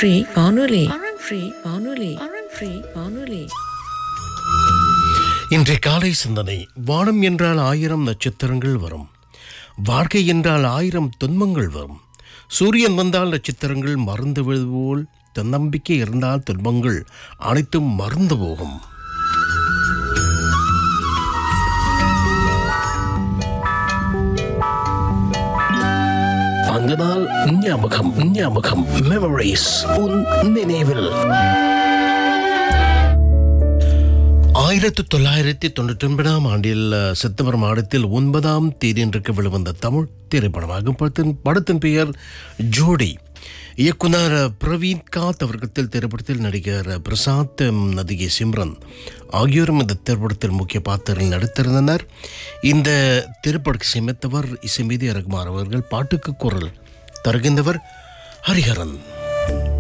free வானொலி free வானொலி free வானொலி இன்றைய காலை சிந்தனை வானம் என்றால் ஆயிரம் நட்சத்திரங்கள் வரும் வாழ்க்கை என்றால் ஆயிரம் துன்பங்கள் வரும் சூரியன் வந்தால் நட்சத்திரங்கள் மறந்து விழுதுபோல் தன்னம்பிக்கை இருந்தால் துன்பங்கள் அனைத்தும் மறந்து போகும் அந்த நாள் ஞாபகம் ஞாபகம் மெமரிஸ் உன் நினைவில் ஆயிரத்தி தொள்ளாயிரத்தி தொண்ணூற்றி ஒன்பதாம் ஆண்டில் அஹ், செப்டம்பர் மாதத்தில் ஒன்பதாம் தேதியன்றைக்கு வெளிவந்த தமிழ் திரைப்படமாகும் படத்தின் படத்தின் பெயர் ஜோடி இயக்குனர் அஹ், பிரவீன் காத் அவர்கள் திரைப்படத்தில் நடிகர் அஹ், பிரசாத் உம், நடிகை சிம்ரன் ஆகியோரும் இந்த திரைப்படத்தில் முக்கிய பாத்திரங்கள் நடித்திருந்தனர் இந்த திரைப்படத்தை சிமைத்தவர் இசைமீதி ரகுமார் அவர்கள் பாட்டுக்கு குரல் தருகின்றவர் ஹரிஹரன்